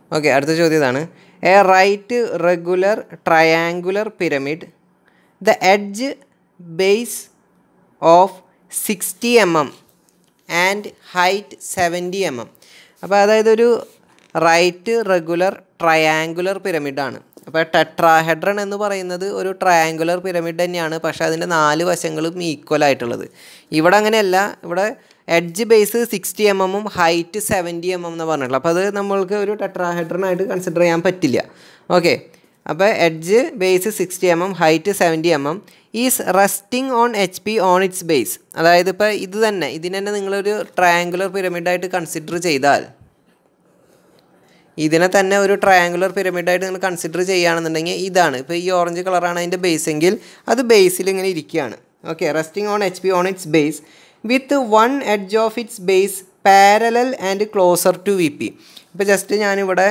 okay അടുത്ത ചോദ്യം ഇതാണ് a right regular triangular pyramid the edge base of sixty m m and height seventy m m അപ്പോൾ അതായത് ഒരു റൈറ്റ് റെഗുലർ ട്രയാങ്കുലർ പിരമിഡാണ് അപ്പോൾ ടെട്രാഹെഡ്രൺ എന്ന് പറയുന്നത് ഒരു ട്രയാങ്കുലർ പിരമിഡ് തന്നെയാണ് പക്ഷേ അതിൻ്റെ നാല് വശങ്ങളും ഈക്വൽ ആയിട്ടുള്ളത് ഇവിടെ അങ്ങനെയല്ല ഇവിടെ എഡ്ജ് ബേസ് സിക്സ്റ്റി എം എമ്മും ഹൈറ്റ് സെവൻറ്റി എം എം എന്ന് പറഞ്ഞിട്ടുള്ളത് അപ്പോൾ അത് നമ്മൾക്ക് ഒരു ടെട്രാഹെഡ്രൺ ആയിട്ട് കൺസിഡർ ചെയ്യാൻ പറ്റില്ല ഓക്കെ അപ്പോൾ edge base sixty m m height seventy m m is resting on H P on its base അതായത് ഇപ്പോൾ ഇത് തന്നെ ഇതിന് തന്നെ നിങ്ങളൊരു ട്രയാങ്കുലർ പിരമിഡായിട്ട് കൺസിഡർ ചെയ്താൽ ഇതിനെ തന്നെ ഒരു ട്രയാങ്കുലർ പിരമിഡായിട്ട് നിങ്ങൾ കൺസിഡർ ചെയ്യുകയാണെന്നുണ്ടെങ്കിൽ ഇതാണ് ഇപ്പോൾ ഈ ഓറഞ്ച് കളറാണ് അതിൻ്റെ ബേസ് എങ്കിൽ അത് ബേസിൽ ഇങ്ങനെ ഇരിക്കുകയാണ് okay resting on H P on its base with one edge of its base parallel and closer to V P ഇപ്പോൾ ജസ്റ്റ് ഞാനിവിടെ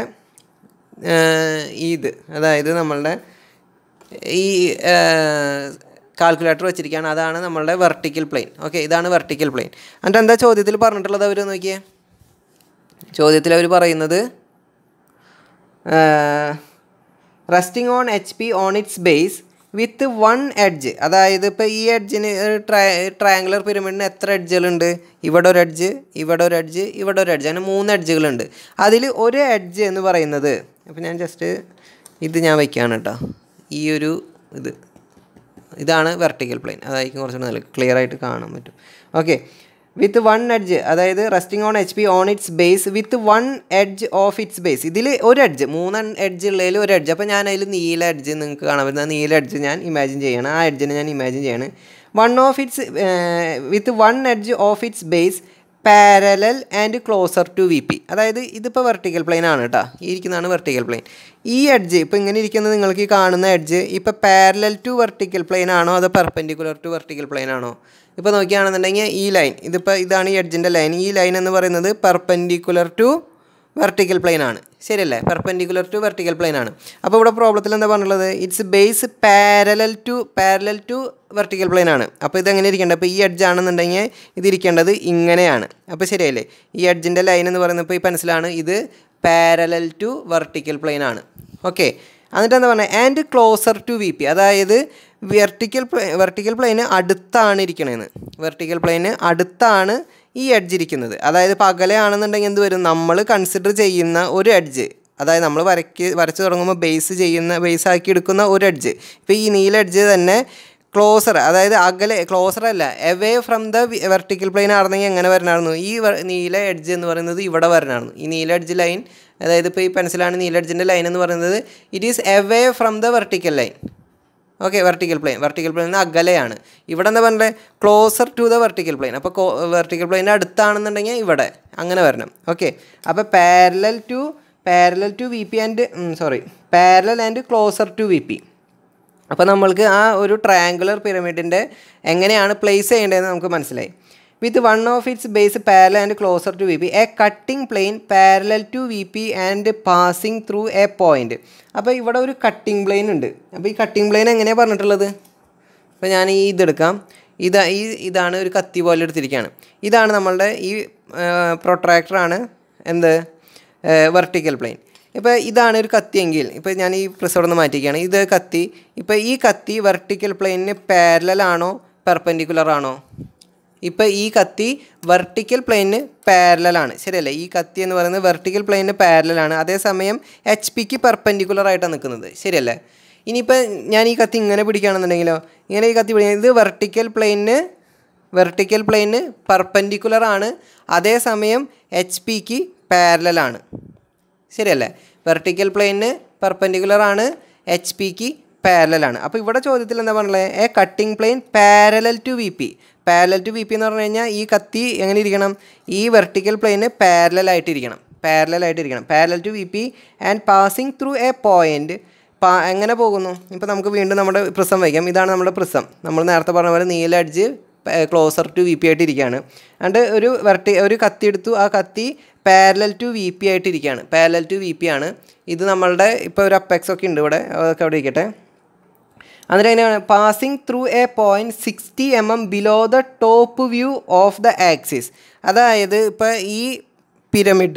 ഇത് അതായത് നമ്മളുടെ ഈ കാൽക്കുലേറ്റർ വെച്ചിരിക്കുകയാണ് അതാണ് നമ്മളുടെ വെർട്ടിക്കൽ പ്ലെയിൻ ഓക്കെ ഇതാണ് വെർട്ടിക്കൽ പ്ലെയിൻ എന്നിട്ട് എന്താ ചോദ്യത്തിൽ പറഞ്ഞിട്ടുള്ളത് അവർ നോക്കിയേ ചോദ്യത്തിൽ അവർ പറയുന്നത് resting on H P on its base with one edge അതായത് ഇപ്പോൾ ഈ എഡ്ജിന് ട്രയ ട്രയാങ്കുലർ പിരമിഡിന് എത്ര എഡ്ജുകളുണ്ട് ഇവിടെ ഒരു എഡ്ജ് ഇവിടെ ഒരു എഡ്ജ് ഇവിടെ ഒരു എഡ്ജ് അങ്ങനെ മൂന്ന് എഡ്ജുകളുണ്ട് അതിൽ ഒരു എഡ്ജ് എന്ന് പറയുന്നത് അപ്പോൾ ഞാൻ ജസ്റ്റ് ഇത് ഞാൻ വയ്ക്കുകയാണ് കേട്ടോ ഈ ഒരു ഇത് ഇതാണ് വെർട്ടിക്കൽ പ്ലെയിൻ അതായിരിക്കും കുറച്ചുകൂടി നല്ല ക്ലിയർ ആയിട്ട് കാണാൻ പറ്റും ഓക്കെ വിത്ത് വൺ എഡ്ജ് അതായത് resting on H P on its base with one edge of its base ഇതിൽ ഒരു എഡ്ജ് മൂന്ന് എഡ്ജ് ഉള്ളതിൽ ഒരു എഡ്ജ് അപ്പോൾ ഞാൻ അതിൽ നീല എഡ്ജ് നിങ്ങൾക്ക് കാണാൻ പറ്റുന്ന നീല എഡ്ജ് ഞാൻ ഇമാജിൻ ചെയ്യണം ആ എഡ്ജിനെ ഞാൻ ഇമാജിൻ ചെയ്യാണ് one of its with one edge of its base parallel and closer to V P അതായത് ഇതിപ്പോൾ വെർട്ടിക്കൽ പ്ലെയിൻ ആണ് കേട്ടോ ഈ ഇരിക്കുന്നതാണ് വെർട്ടിക്കൽ പ്ലെയിൻ ഈ എഡ്ജ് ഇപ്പോൾ ഇങ്ങനെ ഇരിക്കുന്നത് നിങ്ങൾക്ക് ഈ കാണുന്ന എഡ്ജ് ഇപ്പോൾ പാരലൽ ടു വെർട്ടിക്കൽ പ്ലെയിൻ ആണോ അതോ പെർപെൻഡിക്കുലർ ടു വെർട്ടിക്കൽ പ്ലെയിൻ ആണോ ഇപ്പോൾ നോക്കുകയാണെന്നുണ്ടെങ്കിൽ ഈ ലൈൻ ഇതിപ്പോൾ ഇതാണ് ഈ എഡ്ജിൻ്റെ ലൈൻ ഈ ലൈൻ എന്ന് പറയുന്നത് പെർപെൻഡിക്കുലർ ടു വെർട്ടിക്കൽ പ്ലെയിൻ ആണ് ശരിയല്ലേ പെർപെൻഡിക്കുലർ ടു വെർട്ടിക്കൽ പ്ലെയിൻ ആണ് അപ്പോൾ ഇവിടെ പ്രോബ്ലത്തിൽ എന്താ പറഞ്ഞുള്ളത് its base parallel to parallel to vertical plane ആണ് അപ്പോൾ ഇതെങ്ങനെ ഇരിക്കേണ്ടത് അപ്പോൾ ഈ എഡ്ജ് ആണെന്നുണ്ടെങ്കിൽ ഇതിരിക്കേണ്ടത് ഇങ്ങനെയാണ് അപ്പോൾ ശരിയല്ലേ ഈ എഡ്ജിൻ്റെ ലൈൻ എന്ന് പറയുന്നത് ഇപ്പോൾ ഈ പെൻസിലാണ് ഇത് പാരലൽ ടു വെർട്ടിക്കൽ പ്ലെയിൻ ആണ് ഓക്കെ എന്നിട്ട് എന്താ പറഞ്ഞത് and closer to V P അതായത് വെർട്ടിക്കൽ വെർട്ടിക്കൽ പ്ലെയിന് അടുത്താണ് ഇരിക്കണേന്ന് വെർട്ടിക്കൽ പ്ലെയിന് അടുത്താണ് ഈ എഡ്ജ് ഇരിക്കുന്നത് അതായത് പകലെ ആണെന്നുണ്ടെങ്കിൽ എന്ത് വരും നമ്മൾ കൺസിഡർ ചെയ്യുന്ന ഒരു എഡ്ജ് അതായത് നമ്മൾ വരയ്ക്ക് വരച്ച് തുടങ്ങുമ്പോൾ ബേസ് ചെയ്യുന്ന ബേസ് ആക്കി എടുക്കുന്ന ഒരു എഡ്ജ് ഇപ്പോൾ ഈ നീല എഡ്ജ് തന്നെ ക്ലോസർ അതായത് അകലെ ക്ലോസർ അല്ല away from the vertical plane ആയിരുന്നെങ്കിൽ എങ്ങനെ വരണമായിരുന്നു ഈ നീല എഡ്ജ് എന്ന് പറയുന്നത് ഇവിടെ വരണമായിരുന്നു ഈ നീല എഡ്ജ് ലൈൻ അതായത് ഇപ്പോൾ ഈ പെൻസിലാണ് നീല എഡ്ജിൻ്റെ ലൈൻ എന്ന് പറയുന്നത് it is away from the vertical line okay vertical plane vertical plane അകലെയാണ് ഇവിടെ എന്താ പറഞ്ഞത് closer to the vertical plane അപ്പോൾ വെർട്ടിക്കൽ പ്ലെയിൻ്റെ അടുത്താണെന്നുണ്ടെങ്കിൽ ഇവിടെ അങ്ങനെ വരണം ഓക്കെ അപ്പോൾ parallel to parallel to V P and sorry parallel and closer to V P അപ്പോൾ നമ്മൾക്ക് ആ ഒരു ട്രയാങ്കുലർ പിരമിഡിൻ്റെ എങ്ങനെയാണ് പ്ലേസ് ചെയ്യേണ്ടതെന്ന് നമുക്ക് മനസ്സിലായി with one of its base parallel and closer to V P a cutting plane parallel to V P and passing through a point അപ്പോൾ ഇവിടെ ഒരു കട്ടിംഗ് പ്ലെയിൻ ഉണ്ട് അപ്പോൾ ഈ കട്ടിംഗ് പ്ലെയിൻ എങ്ങനെയാണ് പറഞ്ഞിട്ടുള്ളത് അപ്പോൾ ഞാൻ ഈ ഇതെടുക്കാം ഇതാ ഈ ഇതാണ് ഒരു കത്തി പോലെ എടുത്തിരിക്കുകയാണ് ഇതാണ് നമ്മളുടെ ഈ പ്രൊട്രാക്ടറാണ് എന്ത് വെർട്ടിക്കൽ പ്ലെയിൻ ഇപ്പോൾ ഇതാണ് ഒരു കത്തിയെങ്കിൽ ഇപ്പോൾ ഞാൻ ഈ പ്രിസോഡ് ഒന്ന് മാറ്റിക്കുകയാണ് ഇത് കത്തി ഇപ്പോൾ ഈ കത്തി വെർട്ടിക്കൽ പ്ലെയിനിന് പാരലലാണോ പെർപെൻഡിക്കുലർ ആണോ ഇപ്പോൾ ഈ കത്തി വെർട്ടിക്കൽ പ്ലെയിനിന് പാരലലാണ് ശരിയല്ലേ ഈ കത്തി എന്ന് പറയുന്നത് വെർട്ടിക്കൽ പ്ലെയിനിന് പാരലലാണ് അതേസമയം എച്ച് പിക്ക് പെർപെൻഡിക്കുലർ ആയിട്ടാണ് നിൽക്കുന്നത് ശരിയല്ലേ ഇനിയിപ്പോൾ ഞാൻ ഈ കത്തി ഇങ്ങനെ പിടിക്കുകയാണെന്നുണ്ടെങ്കിലോ ഇങ്ങനെ ഈ കത്തി പിടിക്കുക ഇത് വെർട്ടിക്കൽ പ്ലെയിനിന് വെർട്ടിക്കൽ പ്ലെയിനിന് പെർപെൻഡിക്കുലർ ആണ് അതേസമയം എച്ച് പിക്ക് പാരലലാണ് ശരിയല്ലേ വെർട്ടിക്കൽ പ്ലെയിനിന് പെർപെൻഡിക്കുലർ ആണ് എച്ച് പിക്ക് പാരലലാണ് അപ്പോൾ ഇവിടെ ചോദ്യത്തിൽ എന്താ പറഞ്ഞത് a cutting plane parallel to V P parallel to V P എന്ന് പറഞ്ഞു കഴിഞ്ഞാൽ ഈ കത്തി എങ്ങനെ ഇരിക്കണം ഈ വെർട്ടിക്കൽ പ്ലെയിന് പാരലായിട്ടിരിക്കണം പാരലായിട്ടിരിക്കണം parallel to V P and passing through a point പാ എങ്ങനെ പോകുന്നു ഇപ്പോൾ നമുക്ക് വീണ്ടും നമ്മുടെ പ്രിസം വയ്ക്കാം ഇതാണ് നമ്മുടെ പ്രിസം നമ്മൾ നേരത്തെ പറഞ്ഞ പോലെ നീല അടിച്ച് ക്ലോസർ ടു വി പി ആയിട്ട് ഇരിക്കുകയാണ് എന്നിട്ട് ഒരു വെർട്ടി ഒരു കത്തി എടുത്തു ആ കത്തി പാരലൽ ടു വി പി ആയിട്ട് ഇരിക്കുകയാണ് പാരലൽ ടു വി പി ആണ് ഇത് നമ്മളുടെ ഇപ്പോൾ ഒരു അപ്പെക്സ് ഒക്കെ ഉണ്ട് ഇവിടെ അതൊക്കെ അവിടെ ഇരിക്കട്ടെ എന്നിട്ട് എങ്ങനെയാണ് passing through a point sixty m m below the top view of the axis അതായത് ഇപ്പോൾ ഈ പിരമിഡ്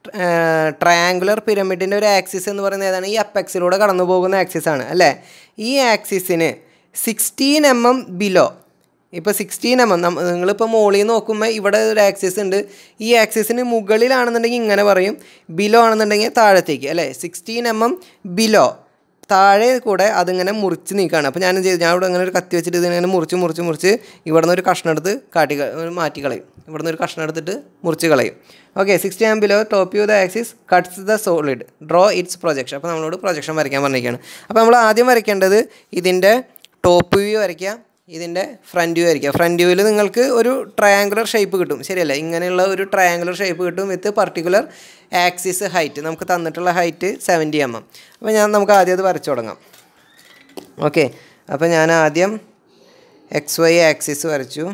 ട്രയാങ്കുലർ പിരമിഡിൻ്റെ ഒരു ആക്സിസ് എന്ന് പറയുന്നത് ഏതാണ് ഈ അപ്പെക്സിലൂടെ കടന്നു പോകുന്ന ആക്സിസ് ആണ് അല്ലേ ഈ ആക്സിസിന് സിക്സ്റ്റീൻ എം എം ബിലോ ഇപ്പോൾ സിക്സ്റ്റീൻ എം എം നിങ്ങളിപ്പോൾ മുകളിൽ നിന്ന് നോക്കുമ്പോൾ ഇവിടെ ഒരു ആക്സിസ് ഉണ്ട് ഈ ആക്സിസിന് മുകളിലാണെന്നുണ്ടെങ്കിൽ ഇങ്ങനെ പറയും ബിലോ ആണെന്നുണ്ടെങ്കിൽ താഴത്തേക്ക് അല്ലേ സിക്സ്റ്റീൻ എം എം ബിലോ താഴെ കൂടെ അതിങ്ങനെ മുറിച്ച് നീക്കുകയാണ് അപ്പോൾ ഞാൻ എന്ത് ചെയ്തു ഞാൻ ഇവിടെ ഇങ്ങനെ ഒരു കത്തി വെച്ചിട്ട് ഇതിങ്ങനെ മുറിച്ച് മുറിച്ച് മുറിച്ച് ഇവിടെ നിന്ന് ഒരു കഷ്ണം എടുത്ത് കാട്ടി ക- മാറ്റി കളയും ഇവിടെ നിന്ന് ഒരു കഷ്ണം എടുത്തിട്ട് മുറിച്ച് കളയും okay sixty m below top you the axis cuts the solid draw its projection അപ്പോൾ നമ്മളോട് പ്രൊജക്ഷൻ വരയ്ക്കാൻ പറഞ്ഞിരിക്കുകയാണ് അപ്പോൾ നമ്മൾ ആദ്യം വരയ്ക്കേണ്ടത് ഇതിൻ്റെ ടോപ്പ് വ്യൂ വരയ്ക്കുക ഇതിൻ്റെ ഫ്രണ്ട് വ്യൂ ആയിരിക്കുക ഫ്രണ്ട് വ്യൂവിൽ നിങ്ങൾക്ക് ഒരു ട്രയാങ്കുലർ ഷേപ്പ് കിട്ടും ശരിയല്ല ഇങ്ങനെയുള്ള ഒരു ട്രയാങ്കുലർ ഷേപ്പ് കിട്ടും വിത്ത് പർട്ടിക്കുലർ ആക്സിസ് ഹൈറ്റ് നമുക്ക് തന്നിട്ടുള്ള ഹൈറ്റ് സെവൻറ്റി എം എം അപ്പോൾ ഞാൻ നമുക്ക് ആദ്യം അത് വരച്ചു തുടങ്ങാം ഓക്കെ അപ്പോൾ ഞാൻ ആദ്യം എക്സ് വൈ ആക്സിസ് വരച്ചു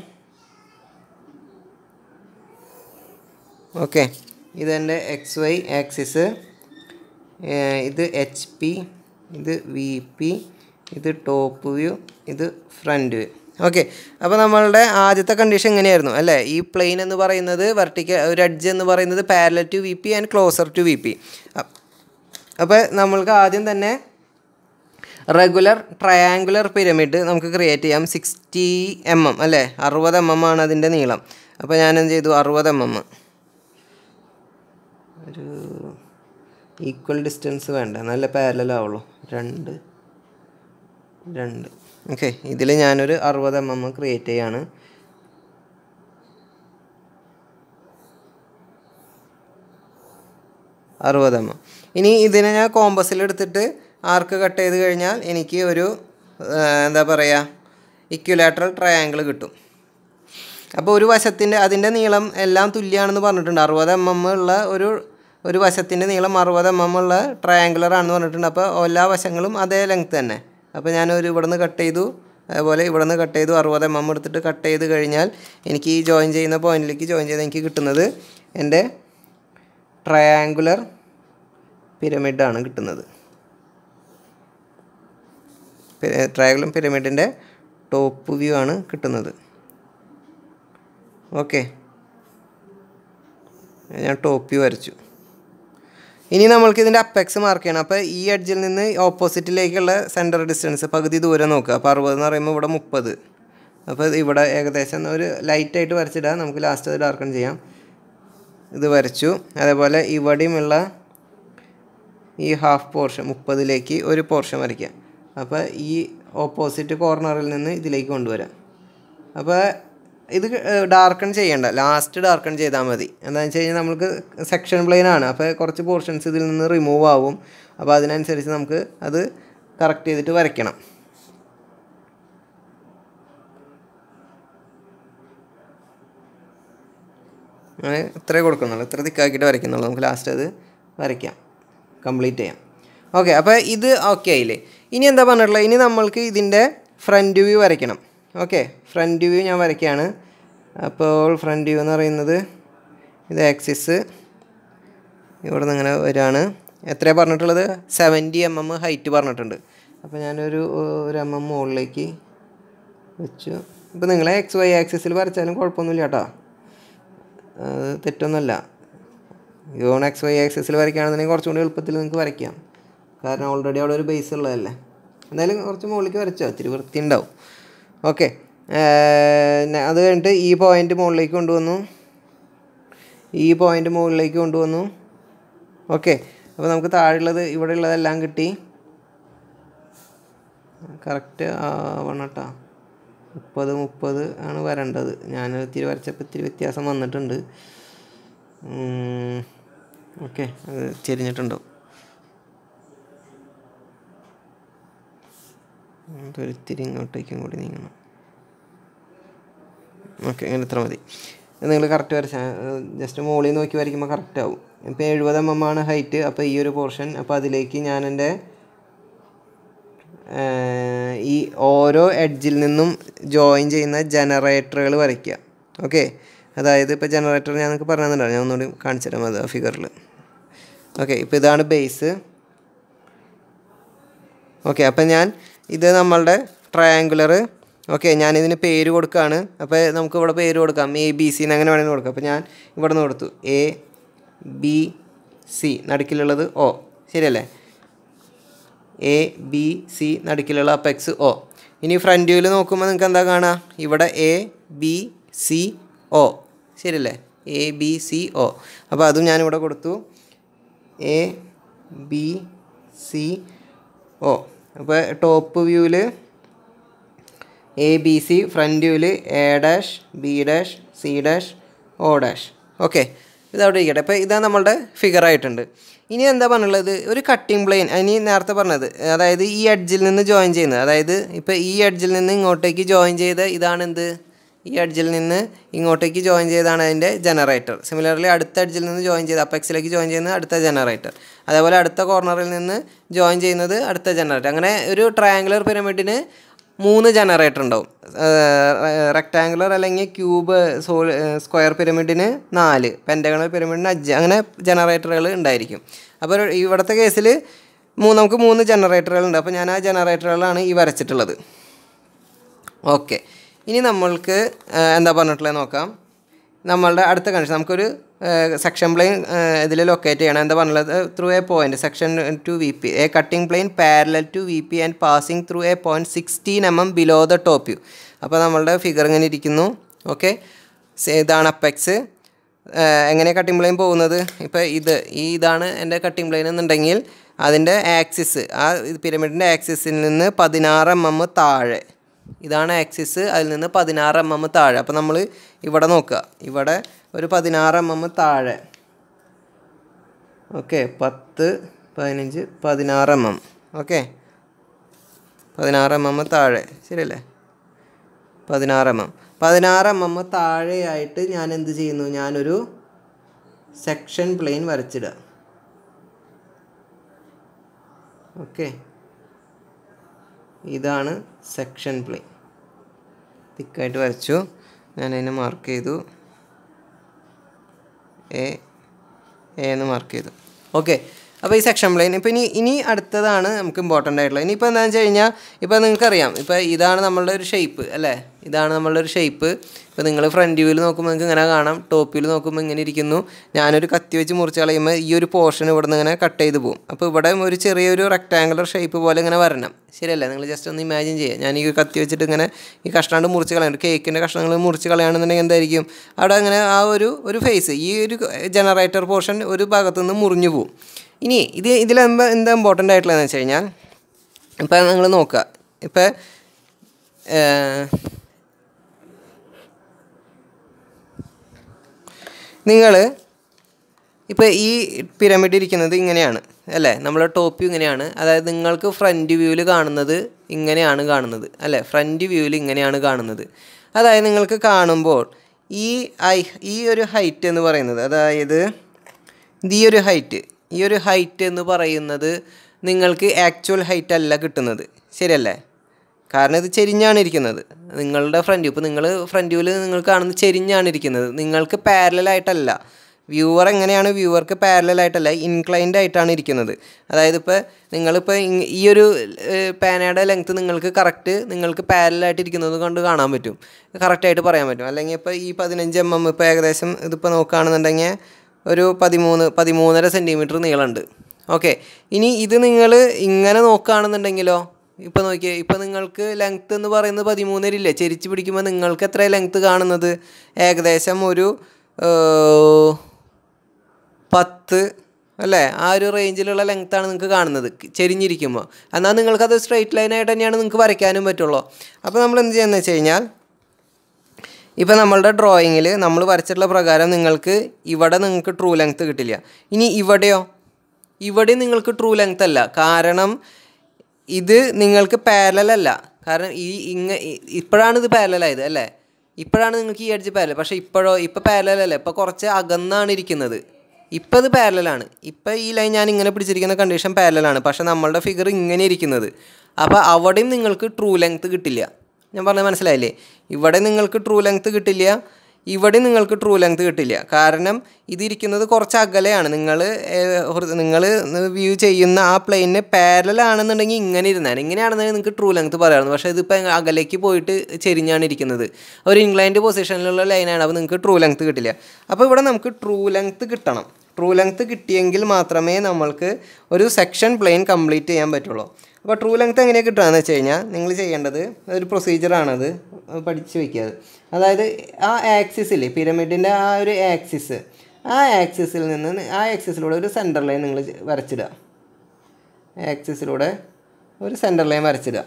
ഓക്കെ ഇതെൻ്റെ എക്സ് വൈ ആക്സിസ് ഇത് എച്ച് പി ഇത് വി പി ഇത് ടോപ്പ് വ്യൂ ഇത് ഫ്രണ്ട് വ്യൂ ഓക്കെ അപ്പോൾ നമ്മളുടെ ആദ്യത്തെ കണ്ടീഷൻ എങ്ങനെയായിരുന്നു അല്ലേ ഈ പ്ലെയിൻ എന്ന് പറയുന്നത് വെർട്ടിക്കൽ ഒരു എഡ്ജ് എന്ന് പറയുന്നത് parallel to V P and closer to V P അപ്പോൾ നമ്മൾക്ക് ആദ്യം തന്നെ റെഗുലർ ട്രയാങ്കുലർ പിരമിഡ് നമുക്ക് ക്രിയേറ്റ് ചെയ്യാം സിക്സ്റ്റി എം എം അല്ലേ അറുപത് എം എം ആണ് അതിൻ്റെ നീളം അപ്പോൾ ഞാൻ എന്ത് ചെയ്തു അറുപത് എം എം ഒരു ഈക്വൽ ഡിസ്റ്റൻസ് വേണ്ട നല്ല പാരലാവുള്ളൂ രണ്ട് രണ്ട് ഓക്കെ ഇതിൽ ഞാനൊരു അറുപത് എം എം ക്രിയേറ്റ് ചെയ്യാണ് അറുപത് എം എം ഇനി ഇതിനെ ഞാൻ കോമ്പസിൽ എടുത്തിട്ട് ആർക്ക് കട്ട് ചെയ്ത് കഴിഞ്ഞാൽ എനിക്ക് ഒരു ആ, എന്താ പറയുക ഇക്വലാട്രൽ ട്രയാങ്കിൾ കിട്ടും അപ്പോൾ ഒരു വശത്തിൻ്റെ അതിൻ്റെ നീളം എല്ലാം തുല്യമാണെന്ന് പറഞ്ഞിട്ടുണ്ട് അറുപത് എം എം ഉള്ള ഒരു ഒരു വശത്തിൻ്റെ നീളം അറുപത് എം എം ഉള്ള ട്രയാങ്കുലർ ആണെന്ന് പറഞ്ഞിട്ടുണ്ട് അപ്പോൾ എല്ലാ വശങ്ങളും അതേ ലെങ്ത് തന്നെ അപ്പോൾ ഞാനൊരു ഇവിടെ നിന്ന് കട്ട് ചെയ്തു അതുപോലെ ഇവിടെ നിന്ന് കട്ട് ചെയ്തു അറുപത് എം എം എടുത്തിട്ട് കട്ട് ചെയ്ത് കഴിഞ്ഞാൽ എനിക്ക് ഈ ജോയിൻ ചെയ്യുന്ന പോയിന്റിലേക്ക് ജോയിൻ ചെയ്ത് എനിക്ക് കിട്ടുന്നത് എൻ്റെ ട്രയാങ്കുലർ പിരമിഡാണ് കിട്ടുന്നത് ട്രയാങ്കുലർ പിരമിഡിൻ്റെ ടോപ്പ് വ്യൂ ആണ് കിട്ടുന്നത് ഓക്കെ ഞാൻ ടോപ്പ് വ്യൂ വരച്ചു ഇനി നമ്മൾക്ക് ഇതിൻ്റെ അപ്പെക്സ് മാർക്ക് ചെയ്യണം അപ്പോൾ ഈ എഡ്ജിൽ നിന്ന് ഓപ്പോസിറ്റിലേക്കുള്ള സെൻറ്റർ ഡിസ്റ്റൻസ് പകുതി ദൂരം നോക്കുക അപ്പോൾ അറുപത് എന്ന് പറയുമ്പോൾ ഇവിടെ മുപ്പത് അപ്പോൾ ഇത് ഇവിടെ ഏകദേശം ഒരു ലൈറ്റായിട്ട് വരച്ചിടാം നമുക്ക് ലാസ്റ്റ് അത് ഡാർക്കൺ ചെയ്യാം ഇത് വരച്ചു അതേപോലെ ഇവിടെയുമുള്ള ഈ ഹാഫ് പോർഷൻ മുപ്പതിലേക്ക് ഒരു പോർഷൻ വരയ്ക്കാം അപ്പോൾ ഈ ഓപ്പോസിറ്റ് കോർണറിൽ നിന്ന് ഇതിലേക്ക് കൊണ്ടുവരാം അപ്പോൾ ഇത് ഡാർക്കൺ ചെയ്യണ്ട ലാസ്റ്റ് ഡാർക്കൺ ചെയ്താൽ മതി എന്താണെന്ന് വെച്ച് കഴിഞ്ഞാൽ നമുക്ക് സെക്ഷൻ പ്ലെയിൻ ആണ് അപ്പോൾ കുറച്ച് പോർഷൻസ് ഇതിൽ നിന്ന് റിമൂവ് ആവും അപ്പോൾ അതിനനുസരിച്ച് നമുക്ക് അത് കറക്റ്റ് ചെയ്തിട്ട് വരയ്ക്കണം അങ്ങനെ ഇത്രേ കൊടുക്കുന്നുള്ളൂ ഇത്ര തിക്കാക്കിയിട്ട് വരയ്ക്കുന്നുള്ളൂ നമുക്ക് ലാസ്റ്റ് അത് വരയ്ക്കാം കംപ്ലീറ്റ് ചെയ്യാം ഓക്കെ അപ്പോൾ ഇത് ഓക്കെ ആയില്ലേ ഇനി എന്താ പറഞ്ഞിട്ടുള്ളത് ഇനി നമ്മൾക്ക് ഇതിൻ്റെ ഫ്രണ്ട് വ്യൂ വരയ്ക്കണം ഓക്കെ ഫ്രണ്ട് വ്യൂ ഞാൻ വരയ്ക്കുകയാണ് അപ്പോൾ ഫ്രണ്ട് വ്യൂ എന്ന് പറയുന്നത് ഇത് ആക്സിസ് ഇവിടെ നിന്ന് ഇങ്ങനെ വരികയാണ് എത്രയാണ് പറഞ്ഞിട്ടുള്ളത് സെവൻറ്റി എം എം ഹൈറ്റ് പറഞ്ഞിട്ടുണ്ട് അപ്പോൾ ഞാനൊരു ഒരു എം എം മുകളിലേക്ക് വെച്ചു ഇപ്പോൾ നിങ്ങളെ എക്സ് വൈ ആക്സിസിൽ വരച്ചാലും കുഴപ്പമൊന്നുമില്ല കേട്ടോ അത് തെറ്റൊന്നുമല്ല യോൺ എക്സ് വൈ ആക്സിസിൽ വരയ്ക്കുകയാണെന്നുണ്ടെങ്കിൽ കുറച്ചും കൂടി എളുപ്പത്തിൽ നിങ്ങൾക്ക് വരയ്ക്കാം കാരണം ഓൾറെഡി അവിടെ ഒരു ബേസ് ഉള്ളതല്ലേ എന്തായാലും കുറച്ച് മുകളിലേക്ക് വരച്ചോ ഇത്തിരി വൃത്തി ഉണ്ടാവും ഓക്കെ അത് കഴിഞ്ഞിട്ട് ഈ പോയിൻ്റ് മുകളിലേക്ക് കൊണ്ടുവന്നു ഈ പോയിൻ്റ് മുകളിലേക്ക് കൊണ്ടുവന്നു ഓക്കെ അപ്പോൾ നമുക്ക് താഴെയുള്ളത് ഇവിടെ ഉള്ളതെല്ലാം കിട്ടി കറക്റ്റ് ആവണം കേട്ടോ മുപ്പത് മുപ്പത് ആണ് വരേണ്ടത് ഞാൻ ഇത്തിരി വരച്ചപ്പോൾ ഇത്തിരി വ്യത്യാസം വന്നിട്ടുണ്ട് ഓക്കെ അത് ചെരിഞ്ഞിട്ടുണ്ടോ ഇത്തിരി ഇങ്ങോട്ടേക്കും കൂടി നീങ്ങണം ഓക്കെ അങ്ങനെ ഇത്ര മതി നിങ്ങൾ കറക്റ്റ് വരച്ചാൽ ജസ്റ്റ് മുകളിൽ നോക്കി വരയ്ക്കുമ്പോൾ കറക്റ്റ് ആവും ഇപ്പോൾ എഴുപത് എം എം ആണ് ഹൈറ്റ് അപ്പോൾ ഈ ഒരു പോർഷൻ അപ്പോൾ അതിലേക്ക് ഞാൻ എൻ്റെ ഈ ഓരോ എഡ്ജിൽ നിന്നും ജോയിൻ ചെയ്യുന്ന ജനറേറ്ററുകൾ വരയ്ക്കുക ഓക്കെ അതായത് ഇപ്പോൾ ജനറേറ്റർ ഞാൻ നിങ്ങൾക്ക് പറഞ്ഞു തന്നിട്ടുണ്ടോ ഞാൻ ഒന്നുകൂടി കാണിച്ചു തരാം അത് ആ ഫിഗറിൽ ഓക്കെ ഇപ്പോൾ ഇതാണ് ബേസ് ഓക്കെ അപ്പം ഞാൻ ഇത് നമ്മളുടെ ട്രയാങ്കുലർ ഓക്കെ ഞാനിതിന് പേര് കൊടുക്കുകയാണ് അപ്പോൾ നമുക്ക് ഇവിടെ പേര് കൊടുക്കാം എ ബി സി എന്ന് അങ്ങനെ വേണമെങ്കിൽ കൊടുക്കാം അപ്പോൾ ഞാൻ ഇവിടെ നിന്ന് കൊടുത്തു എ ബി സി നടുക്കിലുള്ളത് ഒ ശരിയല്ലേ എ ബി സി നടുക്കിലുള്ള അപ്പെക്സ് ഒ ഇനി ഫ്രണ്ട് വ്യൂവിൽ നോക്കുമ്പോൾ നിങ്ങൾക്ക് എന്താ കാണുക ഇവിടെ എ ബി സി ഒ ശരിയല്ലേ എ ബി സി ഒ അപ്പോൾ അതും ഞാനിവിടെ കൊടുത്തു എ ബി സി ഒ അപ്പോൾ ടോപ്പ് വ്യൂവിൽ എ ബി സി ഫ്രണ്ട് വ്യൂവിൽ A dash B dash C dash O dash okay ഇതവിടെ ഇരിക്കട്ടെ അപ്പോൾ ഇതാ നമ്മളുടെ ഫിഗർ ആയിട്ടുണ്ട് ഇനി എന്താ പറഞ്ഞുള്ളത് ഒരു കട്ടിംഗ് പ്ലെയിൻ ഇനി നേരത്തെ പറഞ്ഞത് അതായത് ഈ എഡ്ജിൽ നിന്ന് ജോയിൻ ചെയ്യുന്നത് അതായത് ഇപ്പോൾ ഈ എഡ്ജിൽ നിന്ന് ഇങ്ങോട്ടേക്ക് ജോയിൻ ചെയ്ത് ഇതാണ് എന്ത് ഈ എഡ്ജിൽ നിന്ന് ഇങ്ങോട്ടേക്ക് ജോയിൻ ചെയ്താണ് അതിൻ്റെ ജനറേറ്റർ സിമിലർലി അടുത്ത എഡ്ജിൽ നിന്ന് ജോയിൻ ചെയ്ത് അപ്പെക്സിലേക്ക് ജോയിൻ ചെയ്യുന്നത് അടുത്ത ജനറേറ്റർ അതേപോലെ അടുത്ത കോർണറിൽ നിന്ന് ജോയിൻ ചെയ്യുന്നത് അടുത്ത ജനറേറ്റർ അങ്ങനെ ഒരു ട്രയാങ്കുലർ പിരമിഡിന് മൂന്ന് ജനറേറ്റർ ഉണ്ടാവും റെക്ടാങ്കുലർ അല്ലെങ്കിൽ ക്യൂബ് സോ സ്ക്വയർ പിരമിഡിന് നാല് പെൻറ്റഗണൽ പിരമിഡിന് അഞ്ച് അങ്ങനെ ജനറേറ്ററുകൾ ഉണ്ടായിരിക്കും അപ്പോൾ ഒരു- ഇവിടുത്തെ കേസിൽ മൂന്ന് നമുക്ക് മൂന്ന് ജനറേറ്ററുകൾ ഉണ്ട് അപ്പോൾ ഞാൻ ആ ജനറേറ്ററുകളാണ് ഈ വരച്ചിട്ടുള്ളത് ഓക്കെ ഇനി നമ്മൾക്ക് ആ, എന്താ പറഞ്ഞിട്ടുള്ളത് നോക്കാം നമ്മളുടെ അടുത്ത കണ്ടീഷൻ നമുക്കൊരു സെക്ഷൻ പ്ലെയിൻ ഇതിൽ ലൊക്കേറ്റ് ചെയ്യണം എന്താ പറഞ്ഞത് through a point section to V P a cutting plane parallel to V P and passing through a point sixteen m m below the top view അപ്പോൾ നമ്മളുടെ ഫിഗർ ഇങ്ങനെ ഇരിക്കുന്നു okay ഇതാണ് apex എങ്ങനെ കട്ടിംഗ് പ്ലെയിൻ പോകുന്നത് ഇപ്പോൾ ഇത് ഈ ഇതാണ് എൻ്റെ കട്ടിംഗ് പ്ലെയിൻ എന്നുണ്ടെങ്കിൽ അതിൻ്റെ ആക്സിസ് ആ പിരമിഡിൻ്റെ ആക്സിസിൽ നിന്ന് പതിനാറ് എം എം താഴെ ഇതാണ് ആക്സിസ് അതിൽ നിന്ന് പതിനാറ് എം എം താഴെ അപ്പോൾ നമ്മൾ ഇവിടെ നോക്കുക ഇവിടെ ഒരു പതിനാറ് എം എം താഴെ ഓക്കെ പത്ത് പതിനഞ്ച് പതിനാറ് എം എം ഓക്കെ പതിനാറ് എം എം താഴെ ശരിയല്ലേ പതിനാറ് എം എം പതിനാറ് എം എം താഴെയായിട്ട് ഞാൻ എന്ത് ചെയ്യുന്നു ഞാനൊരു സെക്ഷൻ പ്ലെയിൻ വരച്ചിടുക ഓക്കെ ഇതാണ് സെക്ഷൻ പ്ലെയിൻ തിക്കായിട്ട് വരച്ചു ഞാൻ അതിനെ മാർക്ക് ചെയ്തു എ എ എന്ന് മാർക്ക് ചെയ്തു ഓക്കെ അപ്പോൾ ഈ സെക്ഷൻ പ്ലെയിൻ ഇപ്പോൾ ഇനി ഇനി അടുത്തതാണ് നമുക്ക് ഇമ്പോർട്ടൻ്റ് ആയിട്ടുള്ളത് ഇനിയിപ്പോൾ എന്താണെന്ന് വെച്ച് കഴിഞ്ഞാൽ ഇപ്പോൾ നിങ്ങൾക്കറിയാം ഇപ്പോൾ ഇതാണ് നമ്മളുടെ ഒരു ഷേപ്പ് അല്ലേ ഇതാണ് നമ്മളുടെ ഒരു ഷേപ്പ് ഇപ്പോൾ നിങ്ങൾ ഫ്രണ്ട് വ്യൂവിൽ നോക്കുമ്പോൾ നിങ്ങൾക്ക് ഇങ്ങനെ കാണാം ടോപ്പ് വ്യൂവിൽ നോക്കുമ്പോൾ ഇങ്ങനെ ഇരിക്കുന്നു ഞാനൊരു കത്തി വെച്ച് മുറിച്ച് കളയുമ്പോൾ ഈ ഒരു പോർഷൻ ഇവിടെ നിന്ന് ഇങ്ങനെ കട്ട് ചെയ്ത് പോകും അപ്പോൾ ഇവിടെ ഒരു ചെറിയൊരു റെക്ടാങ്കുലർ ഷേപ്പ് പോലെ ഇങ്ങനെ വരണം ശരിയല്ലേ നിങ്ങൾ ജസ്റ്റ് ഒന്ന് ഇമാജിൻ ചെയ്യുക ഞാൻ ഈ കത്തി വെച്ചിട്ട് ഇങ്ങനെ ഈ കഷ്ണാണ്ട് മുറിച്ച് കളയാം കേക്കിൻ്റെ കഷ്ണങ്ങൾ മുറിച്ച് കളയാണെന്നുണ്ടെങ്കിൽ എന്തായിരിക്കും അവിടെ അങ്ങനെ ആ ഒരു ഒരു ഫേസ് ഈ ഒരു ജനറേറ്റർ പോർഷൻ ഒരു ഭാഗത്തു നിന്ന് മുറിഞ്ഞു പോകും ഇനി ഇത് ഇതിൽ എന്താ എന്താ ഇമ്പോർട്ടൻ്റ് ആയിട്ടുള്ളതെന്ന് വെച്ച് കഴിഞ്ഞാൽ ഇപ്പം നിങ്ങൾ നോക്കുക ഇപ്പം നിങ്ങൾ ഇപ്പോൾ ഈ പിരമിഡ് ഇരിക്കുന്നത് ഇങ്ങനെയാണ് അല്ലേ നമ്മളെ ടോപ്പ് വ്യൂ ഇങ്ങനെയാണ് അതായത് നിങ്ങൾക്ക് ഫ്രണ്ട് വ്യൂവിൽ കാണുന്നത് ഇങ്ങനെയാണ് കാണുന്നത് അല്ലേ ഫ്രണ്ട് വ്യൂവിൽ ഇങ്ങനെയാണ് കാണുന്നത് അതായത് നിങ്ങൾക്ക് കാണുമ്പോൾ ഈ ഐ ഈ ഒരു ഹൈറ്റ് എന്ന് പറയുന്നത് അതായത് ഇത് ഈ ഒരു ഹൈറ്റ് ഈ ഒരു ഹൈറ്റ് എന്ന് പറയുന്നത് നിങ്ങൾക്ക് ആക്ച്വൽ ഹൈറ്റ് അല്ല കിട്ടുന്നത് ശരിയല്ലേ കാരണം ഇത് ചെരിഞ്ഞാണ് ഇരിക്കുന്നത് നിങ്ങളുടെ ഫ്രണ്ട് വ്യൂ ഇപ്പോൾ നിങ്ങൾ ഫ്രണ്ട് വ്യൂവിൽ നിങ്ങൾ കാണുന്നത് ചെരിഞ്ഞാണ് ഇരിക്കുന്നത് നിങ്ങൾക്ക് പാരലായിട്ടല്ല വ്യൂവർ എങ്ങനെയാണ് വ്യൂവർക്ക് പാരലായിട്ടല്ല ഇൻക്ലൈൻഡ് ആയിട്ടാണ് ഇരിക്കുന്നത് അതായത് ഇപ്പോൾ നിങ്ങളിപ്പോൾ ഇങ് ഈ ഒരു പാനയുടെ ലെങ്ത്ത് നിങ്ങൾക്ക് കറക്റ്റ് നിങ്ങൾക്ക് പാരലായിട്ട് ഇരിക്കുന്നത് കൊണ്ട് കാണാൻ പറ്റും കറക്റ്റായിട്ട് പറയാൻ പറ്റും അല്ലെങ്കിൽ ഇപ്പോൾ ഈ പതിനഞ്ച് എം എം ഇപ്പോൾ ഏകദേശം ഇതിപ്പോൾ നോക്കുകയാണെന്നുണ്ടെങ്കിൽ ഒരു പതിമൂന്ന് പതിമൂന്നര സെൻറ്റിമീറ്റർ നീളമുണ്ട് ഓക്കെ ഇനി ഇത് നിങ്ങൾ ഇങ്ങനെ നോക്കുകയാണെന്നുണ്ടെങ്കിലോ ഇപ്പോൾ നോക്കിയേ ഇപ്പോൾ നിങ്ങൾക്ക് ലെങ്ത്ത് എന്ന് പറയുന്നത് പതിമൂന്നരില്ലേ ചെരിച്ച് പിടിക്കുമ്പോൾ നിങ്ങൾക്ക് എത്ര ലെങ്ത്ത് കാണുന്നത് ഏകദേശം ഒരു ഏഹ്, പത്ത് അല്ലേ ആ ഒരു റേഞ്ചിലുള്ള ലെങ്ത്താണ് നിങ്ങൾക്ക് കാണുന്നത് ചെരിഞ്ഞിരിക്കുമ്പോൾ എന്നാൽ നിങ്ങൾക്കത് സ്ട്രെയിറ്റ് ലൈനായിട്ട് തന്നെയാണ് നിങ്ങൾക്ക് വരയ്ക്കാനും പറ്റുള്ളൂ അപ്പോൾ നമ്മൾ എന്ത് ചെയ്യുന്നത് വെച്ച് കഴിഞ്ഞാൽ ഇപ്പോൾ നമ്മളുടെ ഡ്രോയിങ്ങിൽ നമ്മൾ വരച്ചിട്ടുള്ള പ്രകാരം നിങ്ങൾക്ക് ഇവിടെ നിങ്ങൾക്ക് ട്രൂ ലെങ്ത്ത് കിട്ടില്ല ഇനി ഇവിടെയോ ഇവിടെ നിങ്ങൾക്ക് ട്രൂ ലെങ്ത്ത് അല്ല കാരണം ഇത് നിങ്ങൾക്ക് പാരലൽ അല്ല കാരണം ഈ ഇങ്ങ ഇ- ഇപ്പോഴാണ് ഇത് പാരലൽ ആയത് അല്ലേ ഇപ്പോഴാണ് നിങ്ങൾക്ക് ഈ എഡ്ജ് പാരലൽ പക്ഷേ ഇപ്പോഴോ ഇപ്പോൾ പാരലൽ അല്ല ഇപ്പോൾ കുറച്ച് അകന്നാണ് ഇരിക്കുന്നത് ഇപ്പോൾ ഇത് പാരലാണ് ഇപ്പോൾ ഈ ലൈൻ ഞാൻ ഇങ്ങനെ പിടിച്ചിരിക്കുന്ന കണ്ടീഷൻ പാരലാണ് പക്ഷേ നമ്മളുടെ ഫിഗർ ഇങ്ങനെ ഇരിക്കുന്നത് അപ്പോൾ അവിടെയും നിങ്ങൾക്ക് ട്രൂ ലെങ്ത്ത് കിട്ടില്ല ഞാൻ പറഞ്ഞത് മനസ്സിലായില്ലേ ഇവിടെ നിങ്ങൾക്ക് ട്രൂ ലെങ്ത്ത് കിട്ടില്ല ഇവിടെ നിങ്ങൾക്ക് ട്രൂ ലെങ്ത്ത് കിട്ടില്ല കാരണം ഇതിരിക്കുന്നത് കുറച്ച് അകലെയാണ് നിങ്ങൾ നിങ്ങൾ വ്യൂ ചെയ്യുന്ന ആ പ്ലെയിനിന് പാരലൽ ആണെന്നുണ്ടെങ്കിൽ ഇങ്ങനെ ഇരുന്നാൽ ഇങ്ങനെയാണെന്നുണ്ടെങ്കിൽ നിങ്ങൾക്ക് ട്രൂ ലെങ്ത്ത് പറയാമായിരുന്നു പക്ഷേ ഇതിപ്പോൾ അകലേക്ക് പോയിട്ട് ചെരിഞ്ഞാണ് ഇരിക്കുന്നത് ഒരു ഇൻക്ലൈൻഡ് പൊസിഷനിലുള്ള ലൈനാണ് അപ്പോൾ നിങ്ങൾക്ക് ട്രൂ ലെങ്ത്ത് കിട്ടില്ല അപ്പോൾ ഇവിടെ നമുക്ക് ട്രൂ ലെങ്ത്ത് കിട്ടണം ട്രൂ ലെങ്ത് കിട്ടിയെങ്കിൽ മാത്രമേ നമ്മൾക്ക് ഒരു സെക്ഷൻ പ്ലെയിൻ കംപ്ലീറ്റ് ചെയ്യാൻ പറ്റുള്ളൂ അപ്പോൾ ട്രൂ ലെങ്ത് എങ്ങനെയാണ് കിട്ടുകയെന്ന് വെച്ച് കഴിഞ്ഞാൽ നിങ്ങൾ ചെയ്യേണ്ടത് ഒരു പ്രൊസീജിയറാണത് പഠിച്ച് വയ്ക്കുക അത് അതായത് ആ ആക്സിസില്ലേ പിരമിഡിൻ്റെ ആ ഒരു ആക്സിസ് ആ ആക്സിസിൽ നിന്ന് ആ ആക്സിസിലൂടെ ഒരു സെൻറ്റർ ലൈൻ നിങ്ങൾ വരച്ചിടുക ആക്സിസിലൂടെ ഒരു സെൻറ്റർ ലൈൻ വരച്ചിടുക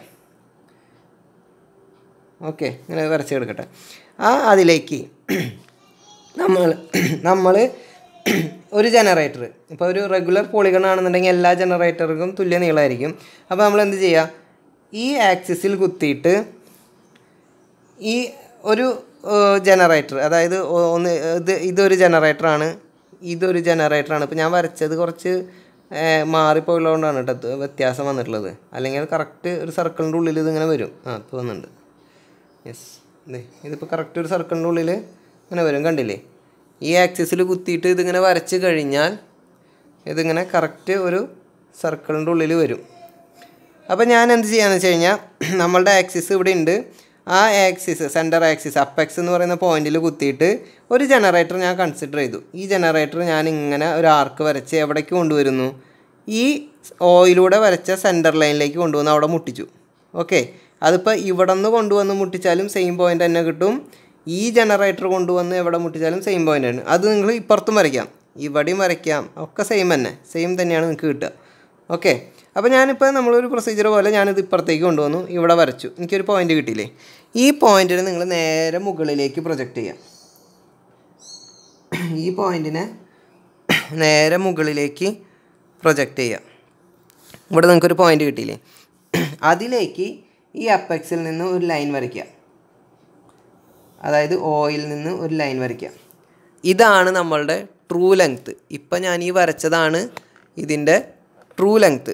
ഓക്കെ ഇങ്ങനെ വരച്ച് കിടക്കട്ടെ ആ അതിലേക്ക് നമ്മൾ നമ്മൾ ഒരു ജനറേറ്റർ ഇപ്പോൾ ഒരു റെഗുലർ പോളിഗൺ ആണെന്നുണ്ടെങ്കിൽ എല്ലാ ജനറേറ്റർക്കും തുല്യ നീളമായിരിക്കും അപ്പോൾ നമ്മൾ എന്ത് ചെയ്യുക ഈ ആക്സിസിൽ കുത്തിയിട്ട് ഈ ഒരു ജനറേറ്റർ അതായത് ഒ- ഒന്ന് ഇത് ഇതൊരു ജനറേറ്ററാണ് ഇതൊരു ജനറേറ്ററാണ് ഇപ്പോൾ ഞാൻ വരച്ചത് കുറച്ച് ഏഹ്, മാറിപ്പോയുള്ളതുകൊണ്ടാണ് കേട്ടോ ഇത് വ്യത്യാസം വന്നിട്ടുള്ളത് അല്ലെങ്കിൽ അത് കറക്റ്റ് ഒരു സർക്കിളിൻ്റെ ഉള്ളിൽ ഇതിങ്ങനെ വരും ആ ഇപ്പോൾ വന്നിട്ടുണ്ട് യെസ് ഇതേ ഇതിപ്പോൾ കറക്റ്റ് ഒരു സർക്കിളിൻ്റെ ഉള്ളിൽ ഇങ്ങനെ വരും കണ്ടില്ലേ ഈ ആക്സിസിൽ കുത്തിയിട്ട് ഇതിങ്ങനെ വരച്ച് കഴിഞ്ഞാൽ ഇതിങ്ങനെ കറക്റ്റ് ഒരു സർക്കിളിൻ്റെ ഉള്ളിൽ വരും അപ്പോൾ ഞാൻ എന്ത് ചെയ്യാന്ന് വെച്ച് കഴിഞ്ഞാൽ നമ്മളുടെ ആക്സിസ് ഇവിടെ ഉണ്ട് ആ ആക്സിസ് സെൻറ്റർ ആക്സിസ് അപ്പെക്സ് എന്ന് പറയുന്ന പോയിന്റിൽ കുത്തിയിട്ട് ഒരു ജനറേറ്റർ ഞാൻ കൺസിഡർ ചെയ്തു ഈ ജനറേറ്റർ ഞാൻ ഇങ്ങനെ ഒരു ആർക്ക് വരച്ച് എവിടേക്ക് കൊണ്ടുവരുന്നു ഈ ഓയിലൂടെ വരച്ച സെൻറ്റർ ലൈനിലേക്ക് കൊണ്ടുവന്ന് അവിടെ മുട്ടിച്ചു ഓക്കെ അതിപ്പോൾ ഇവിടെ നിന്ന് കൊണ്ടുവന്ന് മുട്ടിച്ചാലും സെയിം പോയിന്റ് തന്നെ കിട്ടും ഈ ജനറേറ്റർ കൊണ്ടുവന്ന് എവിടെ മുട്ടിച്ചാലും സെയിം പോയിന്റ് ആണ് അത് നിങ്ങൾ ഇപ്പുറത്തും വരയ്ക്കാം ഇവിടെയും വരയ്ക്കാം ഒക്കെ സെയിം തന്നെ സെയിം തന്നെയാണ് നിങ്ങൾക്ക് കിട്ടുക ഓക്കെ അപ്പോൾ ഞാനിപ്പോൾ നമ്മളൊരു പ്രൊസീജിയർ പോലെ ഞാനിത് ഇപ്പുറത്തേക്ക് കൊണ്ടുവന്നു ഇവിടെ വരച്ചു എനിക്കൊരു പോയിന്റ് കിട്ടിയില്ലേ ഈ പോയിന്റിനെ നിങ്ങൾ നേരെ മുകളിലേക്ക് പ്രൊജക്റ്റ് ചെയ്യാം ഈ പോയിന്റിനെ നേരെ മുകളിലേക്ക് പ്രൊജക്റ്റ് ചെയ്യാം ഇവിടെ നിങ്ങൾക്കൊരു പോയിന്റ് കിട്ടിയില്ലേ അതിലേക്ക് ഈ അപ്പെക്സിൽ നിന്ന് ഒരു ലൈൻ വരയ്ക്കുക അതായത് ഓയിൽ നിന്ന് ഒരു ലൈൻ വരയ്ക്കുക ഇതാണ് നമ്മളുടെ ട്രൂ ലെങ്ത്ത് ഇപ്പം ഞാൻ ഈ വരച്ചതാണ് ഇതിൻ്റെ ട്രൂ ലെങ്ത്ത്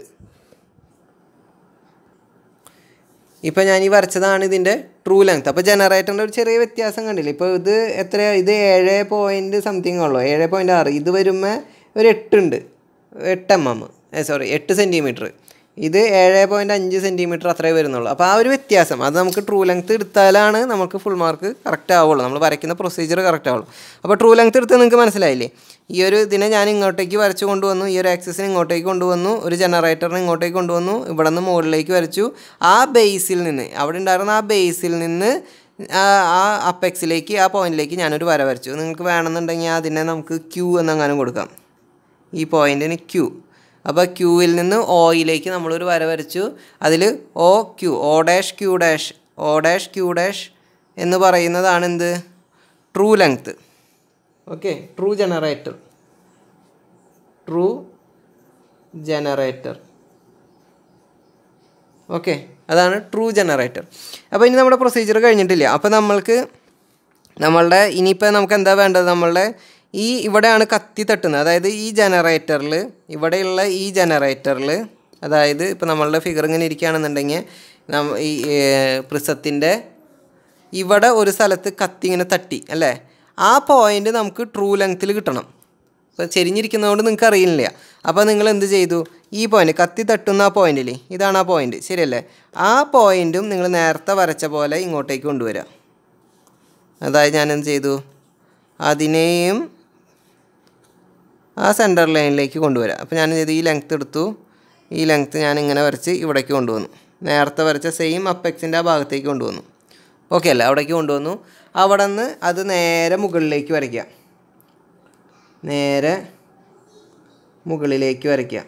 ഇപ്പം ഞാൻ ഈ വരച്ചതാണ് ഇതിൻ്റെ ട്രൂ ലെങ്ത് അപ്പോൾ ജനറേറ്ററിൻ്റെ ഒരു ചെറിയ വ്യത്യാസം കണ്ടില്ലേ ഇപ്പോൾ ഇത് എത്രയാണ് ഇത് ഏഴ് പോയിൻറ്റ് സംതിങ് ഉള്ളൂ ഏഴ് പോയിൻറ്റ് ആറ് ഇത് വരുമ്പോൾ ഒരു എട്ടുണ്ട് എട്ട് എം എം സോറി എട്ട് സെൻറ്റിമീറ്റർ ഇത് ഏഴ് പോയിൻറ്റ് അഞ്ച് സെൻറ്റിമീറ്റർ അത്രേ വരുന്നുള്ളൂ അപ്പോൾ ആ ഒരു വ്യത്യാസം അത് നമുക്ക് ട്രൂ ലെങ്ത് എടുത്താലാണ് നമുക്ക് ഫുൾ മാർക്ക് കറക്റ്റ് ആവുള്ളൂ നമ്മൾ വരയ്ക്കുന്ന പ്രൊസീജിയർ കറക്റ്റ് ആവുള്ളൂ അപ്പോൾ ട്രൂ ലെങ്ത് എടുത്ത് നിങ്ങൾക്ക് മനസ്സിലായില്ലേ ഈ ഒരു ഇതിനെ ഞാൻ ഇങ്ങോട്ടേക്ക് വരച്ച് കൊണ്ടുവന്നു ഈ ഒരു ആക്സിസിന് ഇങ്ങോട്ടേക്ക് കൊണ്ടുവന്നു ഒരു ജനറേറ്ററിനെ ഇങ്ങോട്ടേക്ക് കൊണ്ടുവന്നു ഇവിടെ നിന്ന് മുകളിലേക്ക് വരച്ചു ആ ബേസിൽ നിന്ന് അവിടെ ഉണ്ടായിരുന്ന ആ ബേസിൽ നിന്ന് ആ ആ അപ്പെക്സിലേക്ക് ആ പോയിന്റിലേക്ക് ഞാനൊരു വര വരച്ചു നിങ്ങൾക്ക് വേണമെന്നുണ്ടെങ്കിൽ അതിനെ നമുക്ക് ക്യൂ എന്നങ്ങാനും കൊടുക്കാം ഈ പോയിന്റിന് ക്യൂ അപ്പോൾ ക്യൂവിൽ നിന്ന് ഓയിലേക്ക് നമ്മളൊരു വര വരച്ചു അതിൽ O Q O dash Q dash O dash Q dash എന്ന് പറയുന്നതാണ് എന്ത് true length okay true generator true generator okay അതാണ് ട്രൂ ജനറേറ്റർ അപ്പോൾ ഇനി നമ്മുടെ പ്രൊസീജിയർ കഴിഞ്ഞിട്ടില്ല അപ്പോൾ നമ്മൾക്ക് നമ്മളുടെ ഇനിയിപ്പോൾ നമുക്ക് എന്താ വേണ്ടത് നമ്മളുടെ ഈ ഇവിടെയാണ് കത്തി തട്ടുന്നത് അതായത് ഈ ജനറേറ്ററിൽ ഇവിടെയുള്ള ഈ ജനറേറ്ററിൽ അതായത് ഇപ്പോൾ നമ്മളുടെ ഫിഗർ ഇങ്ങനെ ഇരിക്കുകയാണെന്നുണ്ടെങ്കിൽ നമ്മ ഈ പ്രിസത്തിൻ്റെ ഇവിടെ ഒരു സ്ഥലത്ത് കത്തി ഇങ്ങനെ തട്ടി അല്ലേ ആ പോയിന്റ് നമുക്ക് ട്രൂ ലെങ്ത്തിൽ കിട്ടണം അപ്പോൾ ചെരിഞ്ഞിരിക്കുന്നതുകൊണ്ട് നിങ്ങൾക്ക് അറിയില്ല അപ്പോൾ നിങ്ങൾ എന്ത് ചെയ്തു ഈ പോയിന്റ് കത്തി തട്ടുന്ന ആ പോയിന്റിൽ ഇതാണ് ആ പോയിന്റ് ശരിയല്ലേ ആ പോയിന്റും നിങ്ങൾ നേരത്തെ വരച്ച പോലെ ഇങ്ങോട്ടേക്ക് കൊണ്ടുവരിക അതായത് ഞാൻ എന്ത് ചെയ്തു അതിനെയും ആ സെൻറ്റർ ലൈനിലേക്ക് കൊണ്ടുവരാം അപ്പോൾ ഞാൻ ഇത് ഈ ലെങ്ത്ത് എടുത്തു ഈ ലെങ്ത്ത് ഞാൻ ഇങ്ങനെ വരച്ച് ഇവിടേക്ക് കൊണ്ടുവന്നു നേരത്തെ വരച്ച സെയിം അപ്പെക്സിൻ്റെ ആ ഭാഗത്തേക്ക് കൊണ്ടുവന്നു ഓക്കെ അല്ലേ അവിടേക്ക് കൊണ്ടുവന്നു അവിടെ നിന്ന് അത് നേരെ മുകളിലേക്ക് വരയ്ക്കുക നേരെ മുകളിലേക്ക് വരയ്ക്കുക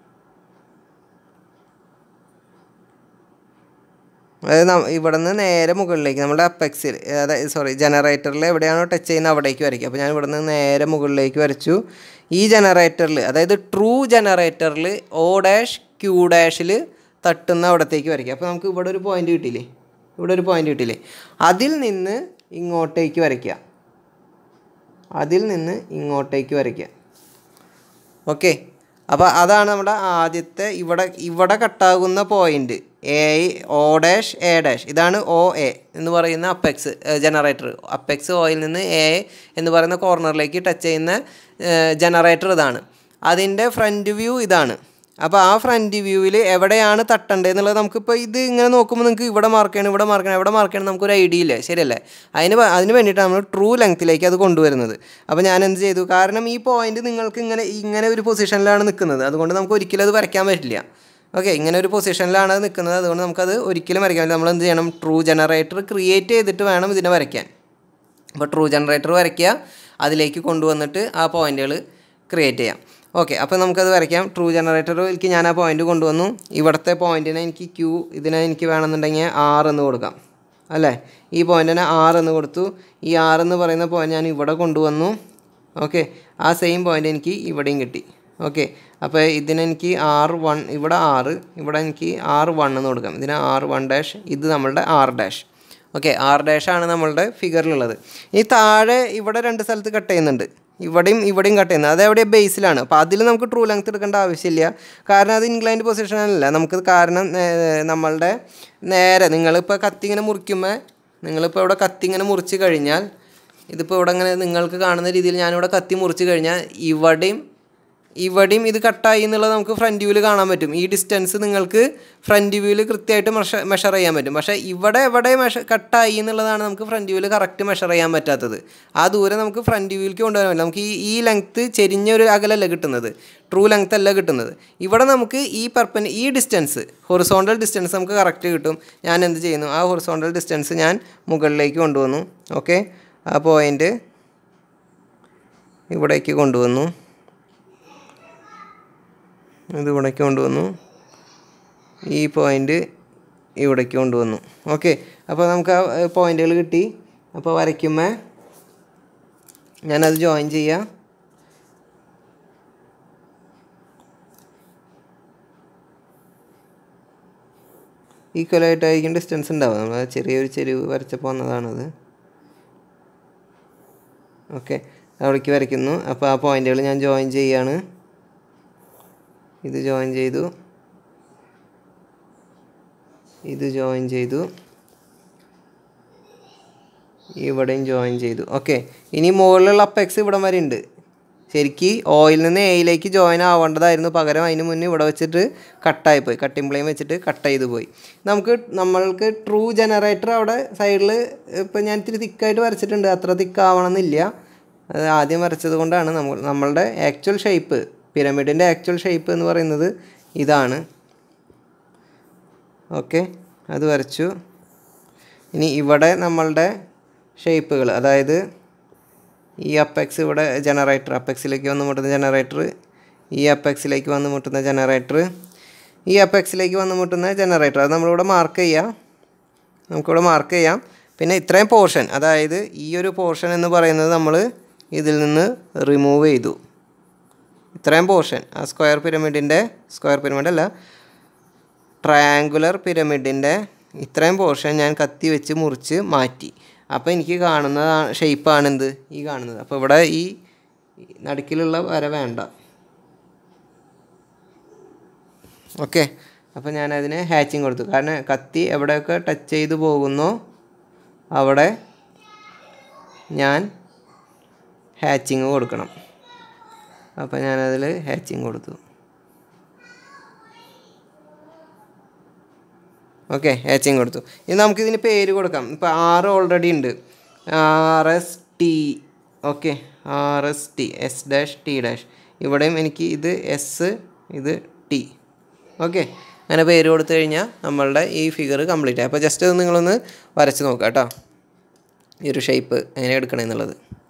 അതായത് നം- ഇവിടെ നിന്ന് നേരെ മുകളിലേക്ക് നമ്മുടെ അപ്പെക്സിൽ അതായത് സോറി ജനറേറ്ററിൽ എവിടെയാണോ ടച്ച് ചെയ്യുന്നത് അവിടേക്ക് വരയ്ക്കുക അപ്പോൾ ഞാൻ ഇവിടെ നിന്ന് നേരെ മുകളിലേക്ക് വരച്ചു ഈ ജനറേറ്ററിൽ അതായത് ട്രൂ ജനറേറ്ററിൽ ഓ ഡാഷ് ക്യൂ ഡാഷിൽ തട്ടുന്ന അവിടത്തേക്ക് വരയ്ക്കുക അപ്പോൾ നമുക്ക് ഇവിടെ ഒരു പോയിന്റ് കിട്ടിയില്ലേ ഇവിടെ ഒരു പോയിന്റ് കിട്ടിയില്ലേ അതിൽ നിന്ന് ഇങ്ങോട്ടേക്ക് വരയ്ക്കുക അതിൽ നിന്ന് ഇങ്ങോട്ടേക്ക് വരയ്ക്കുക ഓക്കെ അപ്പോൾ അതാണ് നമ്മുടെ ആദ്യത്തെ ഇവിടെ ഇവിടെ കട്ടാകുന്ന point A O dash A dash ഇതാണ് ഒ എ എന്ന് പറയുന്ന അപ്പെക്സ് ജനറേറ്റർ അപ്പെക്സ് ഓയിൽ നിന്ന് എ എന്ന് പറയുന്ന കോർണറിലേക്ക് ടച്ച് ചെയ്യുന്ന ജനറേറ്റർ ഇതാണ് അതിൻ്റെ ഫ്രണ്ട് വ്യൂ ഇതാണ് അപ്പോൾ ആ ഫ്രണ്ട് വ്യൂവിൽ എവിടെയാണ് തട്ടേണ്ടത് എന്നുള്ളത് നമുക്കിപ്പോൾ ഇത് ഇങ്ങനെ നോക്കുമ്പോൾ നിങ്ങൾക്ക് ഇവിടെ മാർക്ക് ചെയ്യണം ഇവിടെ മാർക്ക് ചെയ്യണം എവിടെ മാർക്ക് ചെയ്യണം നമുക്കൊരു ഐഡിയ ഇല്ല ശരിയല്ലേ അതിന് പ- അതിന് വേണ്ടിയിട്ടാണ് നമ്മൾ ട്രൂ ലെങ്ത്തിലേക്ക് അത് കൊണ്ടുവരുന്നത് അപ്പോൾ ഞാൻ എന്ത് ചെയ്തു കാരണം ഈ പോയിന്റ് നിങ്ങൾക്ക് ഇങ്ങനെ ഇങ്ങനെ ഒരു പൊസിഷനിലാണ് നിൽക്കുന്നത് അതുകൊണ്ട് നമുക്ക് ഒരിക്കലും അത് വരയ്ക്കാൻ പറ്റില്ല ഓക്കെ ഇങ്ങനെ ഒരു പൊസിഷനിലാണ് അത് നിൽക്കുന്നത് അതുകൊണ്ട് നമുക്കത് ഒരിക്കലും വരയ്ക്കാൻ പറ്റില്ല നമ്മൾ എന്ത് ചെയ്യണം ട്രൂ ജനറേറ്റർ ക്രിയേറ്റ് ചെയ്തിട്ട് വേണം ഇതിനെ വരയ്ക്കാൻ അപ്പോൾ ട്രൂ ജനറേറ്റർ വരയ്ക്കുക അതിലേക്ക് കൊണ്ടുവന്നിട്ട് ആ പോയിന്റുകൾ ക്രിയേറ്റ് ചെയ്യാം ഓക്കെ അപ്പോൾ നമുക്കത് വരയ്ക്കാം ട്രൂ ജനറേറ്ററിലേക്ക് ഞാൻ ആ പോയിന്റ് കൊണ്ടുവന്നു ഇവിടുത്തെ പോയിന്റിനെ എനിക്ക് ക്യൂ ഇതിനെ എനിക്ക് വേണമെന്നുണ്ടെങ്കിൽ ആറ് എന്ന് കൊടുക്കാം അല്ലേ ഈ പോയിന്റിനെ ആറ് എന്ന് കൊടുത്തു ഈ ആറ് എന്ന് പറയുന്ന പോയിന്റ് ഞാൻ ഇവിടെ കൊണ്ടുവന്നു ഓക്കെ ആ സെയിം പോയിന്റ് എനിക്ക് ഇവിടെയും കിട്ടി ഓക്കെ അപ്പോൾ ഇതിനെനിക്ക് ആറ് വൺ ഇവിടെ ആറ് ഇവിടെ എനിക്ക് ആറ് വൺ എന്ന് കൊടുക്കാം ഇതിന് ആറ് വൺ ഡാഷ് ഇത് നമ്മളുടെ ആറ് ഡാഷ് ഓക്കെ ആർ ഡാഷ് ആണ് നമ്മളുടെ ഫിഗറിലുള്ളത് ഈ താഴെ ഇവിടെ രണ്ട് സ്ഥലത്ത് കട്ട് ചെയ്യുന്നുണ്ട് ഇവിടെയും ഇവിടെയും കട്ട് ചെയ്യുന്നത് അതെവിടെ ബേസിലാണ് അപ്പോൾ അതിൽ നമുക്ക് ട്രൂ ലെങ്ത് എടുക്കേണ്ട ആവശ്യമില്ല കാരണം അത് ഇൻക്ലൈൻഡ് പൊസിഷനല്ല നമുക്ക് കാരണം ഏർ, നമ്മളുടെ നേരെ നിങ്ങളിപ്പോൾ കത്തി ഇങ്ങനെ മുറിക്കുമ്പോൾ നിങ്ങളിപ്പോൾ ഇവിടെ കത്തി ഇങ്ങനെ മുറിച്ച് കഴിഞ്ഞാൽ ഇതിപ്പോൾ ഇവിടെ ഇങ്ങനെ നിങ്ങൾക്ക് കാണുന്ന രീതിയിൽ ഞാനിവിടെ കത്തി മുറിച്ച് കഴിഞ്ഞാൽ ഇവിടെയും ഇവിടെയും ഇത് കട്ടായി എന്നുള്ളത് നമുക്ക് ഫ്രണ്ട് വ്യൂവിൽ കാണാൻ പറ്റും ഈ ഡിസ്റ്റൻസ് നിങ്ങൾക്ക് ഫ്രണ്ട് വ്യൂവിൽ കൃത്യമായിട്ട് മെഷർ മെഷർ ചെയ്യാൻ പറ്റും പക്ഷേ ഇവിടെ എവിടെ മെഷർ കട്ടായി എന്നുള്ളതാണ് നമുക്ക് ഫ്രണ്ട് വ്യൂവിൽ കറക്റ്റ് മെഷർ ചെയ്യാൻ പറ്റാത്തത് ആ ദൂരം നമുക്ക് ഫ്രണ്ട് വ്യൂവിലേക്ക് കൊണ്ടുവരാൻ പറ്റില്ല നമുക്ക് ഈ ഈ ലെങ്ത്ത് ചെരിഞ്ഞ ഒരു അകലല്ല കിട്ടുന്നത് ട്രൂ ലെങ്ത് അല്ല കിട്ടുന്നത് ഇവിടെ നമുക്ക് ഈ പെർപ്പൻ ഈ ഡിസ്റ്റൻസ് ഹൊറിസോണ്ടൽ ഡിസ്റ്റൻസ് നമുക്ക് കറക്റ്റ് കിട്ടും ഞാൻ എന്ത് ചെയ്യുന്നു ആ ഹൊറിസോണ്ടൽ ഡിസ്റ്റൻസ് ഞാൻ മുകളിലേക്ക് കൊണ്ടുവന്നു ഓക്കെ ആ പോയിൻ്റ് ഇവിടേക്ക് കൊണ്ടുവന്നു ഇത് ഇവിടേക്ക് കൊണ്ടുവന്നു ഈ പോയിൻ്റ് ഇവിടേക്ക് കൊണ്ടുവന്നു ഓക്കെ അപ്പോൾ നമുക്ക് ആ പോയിൻ്റുകൾ കിട്ടി അപ്പോൾ വരയ്ക്കുമ്പോൾ ഞാനത് ജോയിൻ ചെയ്യാം ഈക്വലായിട്ടായിരിക്കും ഡിസ്റ്റൻസ് ഉണ്ടാവുക നമ്മൾ ആ ചെറിയൊരു ചെരിവ് വരച്ചപ്പോൾ വന്നതാണത് ഓക്കെ അവിടേക്ക് വരയ്ക്കുന്നു അപ്പോൾ ആ പോയിൻ്റുകൾ ഞാൻ ജോയിൻ ചെയ്യാണ് ഇത് ജോയിൻ ചെയ്തു ഇത് ജോയിൻ ചെയ്തു ഇവിടെയും ജോയിൻ ചെയ്തു ഓക്കെ ഇനി മുകളിലുള്ള അപ്പെക്സ് ഇവിടം വരെ ഉണ്ട് ശരിക്ക് ഓയിൽ നിന്ന് എയിലേക്ക് ജോയിൻ ആവേണ്ടതായിരുന്നു പകരം അതിന് മുന്നേ ഇവിടെ വെച്ചിട്ട് കട്ടായിപ്പോയി കട്ടിംഗ് പ്ലെയിൻ വെച്ചിട്ട് കട്ട് ചെയ്ത് പോയി നമുക്ക് നമ്മൾക്ക് ട്രൂ ജനറേറ്റർ അവിടെ സൈഡിൽ ഇപ്പം ഞാൻ ഇത്തിരി തിക്കായിട്ട് വരച്ചിട്ടുണ്ട് അത്ര തിക്കാവണമെന്നില്ല അത് ആദ്യം വരച്ചത് കൊണ്ടാണ് നമ്മൾ നമ്മളുടെ ആക്ച്വൽ ഷേപ്പ് പിരമിഡിൻ്റെ ആക്ച്വൽ ഷേപ്പ് എന്ന് പറയുന്നത് ഇതാണ് ഓക്കെ അത് വരച്ചു ഇനി ഇവിടെ നമ്മളുടെ ഷേപ്പുകൾ അതായത് ഈ അപ്പെക്സ് ഇവിടെ ജനറേറ്റർ അപ്പെക്സിലേക്ക് വന്ന് മുട്ടുന്ന ജനറേറ്റർ ഈ അപ്പെക്സിലേക്ക് വന്ന് മുട്ടുന്ന ജനറേറ്റർ ഈ അപ്പെക്സിലേക്ക് വന്ന് മുട്ടുന്ന ജനറേറ്റർ അത് നമ്മളിവിടെ മാർക്ക് ചെയ്യാം നമുക്കിവിടെ മാർക്ക് ചെയ്യാം പിന്നെ ഇത്രയും പോർഷൻ അതായത് ഈ ഒരു പോർഷൻ എന്ന് പറയുന്നത് നമ്മൾ ഇതിൽ നിന്ന് റിമൂവ് ചെയ്തു ഇത്രയും പോർഷൻ ആ സ്ക്വയർ പിരമിഡിൻ്റെ സ്ക്വയർ പിരമിഡ് അല്ല ട്രയാങ്കുലർ പിരമിഡിൻ്റെ ഇത്രയും പോർഷൻ ഞാൻ കത്തി വെച്ച് മുറിച്ച് മാറ്റി അപ്പോൾ എനിക്ക് കാണുന്ന ഷേപ്പാണ് എന്ത് ഈ കാണുന്നത് അപ്പോൾ ഇവിടെ ഈ നടുക്കിലുള്ള വര വേണ്ട ഓക്കെ അപ്പോൾ ഞാൻ അതിന് ഹാച്ചിങ് കൊടുത്തു കാരണം കത്തി എവിടെയൊക്കെ ടച്ച് ചെയ്ത് പോകുന്നോ അവിടെ ഞാൻ ഹാച്ചിങ് കൊടുക്കണം അപ്പോൾ ഞാനതിൽ ഹാച്ചിങ് കൊടുത്തു ഓക്കെ ഹാച്ചിങ് കൊടുത്തു ഇനി നമുക്കിതിന് പേര് കൊടുക്കാം ഇപ്പോൾ ആറ് ഓൾറെഡി ഉണ്ട് R S T okay R S T S dash T dash ഇവിടെയും എനിക്ക് ഇത് എസ് ഇത് ടി ഓക്കെ അങ്ങനെ പേര് കൊടുത്തു കഴിഞ്ഞാൽ നമ്മളുടെ ഈ ഫിഗർ കംപ്ലീറ്റ് ആയി അപ്പോൾ ജസ്റ്റ് നിങ്ങളൊന്ന് വരച്ച് നോക്കാം കേട്ടോ ഈ ഒരു ഷേപ്പ് എങ്ങനെ എടുക്കണമെന്നുള്ളത്